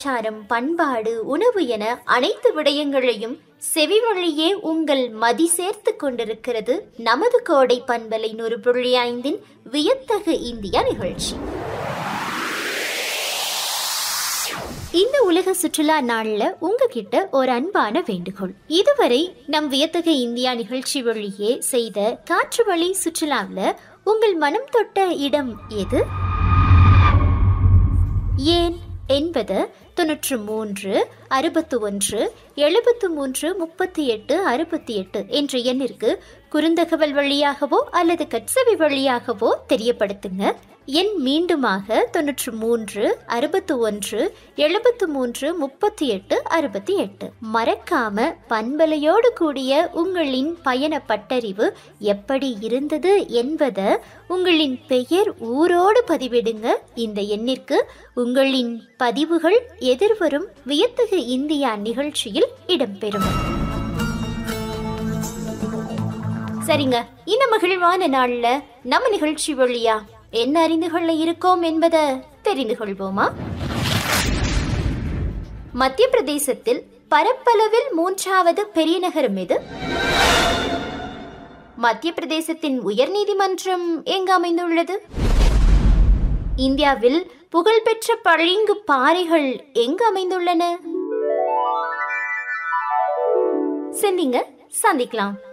கலாச்சாரம் பண்பாடு உணவு என அனைத்து விடயங்களையும் செவி வழியே உங்கள் மதி சேர்த்து கொண்டிருக்கிறது நமது கோடை பண்பலை நூறு புள்ளி ஐந்தின் வியத்தகு இந்தியா நிகழ்ச்சி இந்த உலக சுற்றுலா நாள்ல உங்ககிட்ட ஒரு அன்பான வேண்டுகோள் இதுவரை நம் வியத்தகு இந்தியா நிகழ்ச்சி வழியே செய்த காற்று வழி சுற்றுலாவில் உங்கள் மனம் தொட்ட இடம் எது ஏன் என்பது தொன்னூற்று மூன்று அறுபத்து ஒன்று எழுபத்து மூன்று முப்பத்தி எட்டு அறுபத்தி எட்டு என்ற எண்ணிற்கு குறுந்தகவல் வழியாகவோ அல்லது கட்சவி வழியாகவோ தெரியப்படுத்துங்க எண் மீண்டுமாக தொன்னூற்று மூன்று அறுபத்து ஒன்று எழுபத்து மூன்று முப்பத்தி எட்டு அறுபத்தி எட்டு மறக்காம பண்பலையோடு கூடிய உங்களின் பயண பட்டறிவு எப்படி இருந்தது என்பதை உங்களின் பெயர் ஊரோடு பதிவிடுங்க இந்த எண்ணிற்கு உங்களின் பதிவுகள் எதிர்வரும் வியத்தகு இந்தியா நிகழ்ச்சியில் இடம்பெறும் சரிங்க இந்த மகிழ்வான நாள்ல நம்ம நிகழ்ச்சி வழியா என்ன அறிந்து கொள்ள இருக்கோம் என்பதை தெரிந்து கொள்வோமா மத்திய பிரதேசத்தில் பரப்பளவில் மூன்றாவது பெரிய நகரம் எது மத்திய பிரதேசத்தின் உயர்நீதிமன்றம் எங்கு அமைந்துள்ளது இந்தியாவில் புகழ்பெற்ற பளிங்கு பாறைகள் எங்கு அமைந்துள்ளன சிந்திங்க சந்திக்கலாம்